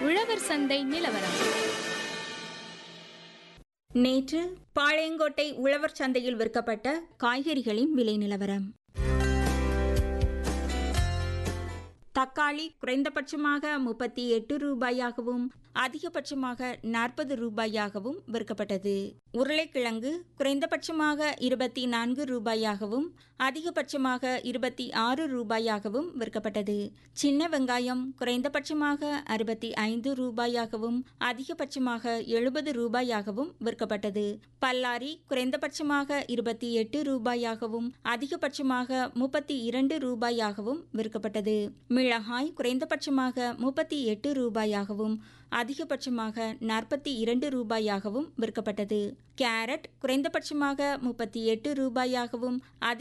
உழவர் சந்தை நிலவரம் நேற்று பாளையங்கோட்டை உழவர் சந்தையில் விற்கப்பட்ட காய்கறிகளின் விலை நிலவரம் தக்காளி குறைந்தபட்சமாக முப்பத்தி எட்டு ரூபாயாகவும் அதிகபட்சமாக நாற்பது ரூபாயாகவும் விற்கப்பட்டது உருளைக்கிழங்கு குறைந்தபட்சமாக இருபத்தி நான்கு ரூபாயாகவும் அதிகபட்சமாக இருபத்தி ஆறு ரூபாயாகவும் விற்கப்பட்டது சின்ன வெங்காயம் குறைந்தபட்சமாக அறுபத்தி ஐந்து ரூபாயாகவும் அதிகபட்சமாக எழுபது ரூபாயாகவும் விற்கப்பட்டது பல்லாரி குறைந்தபட்சமாக இருபத்தி எட்டு ரூபாயாகவும் அதிகபட்சமாக முப்பத்தி இரண்டு ரூபாயாகவும் விற்கப்பட்டது மிளகாய் குறைந்தபட்சமாக முப்பத்தி எட்டு ரூபாயாகவும் அதிகபட்சமாக நாற்பத்தி இரண்டு ரூபாயாகவும் விற்கப்பட்டது கேரட் குறைந்தபட்சமாக முப்பத்தி எட்டு ரூபாயாகவும் அதிக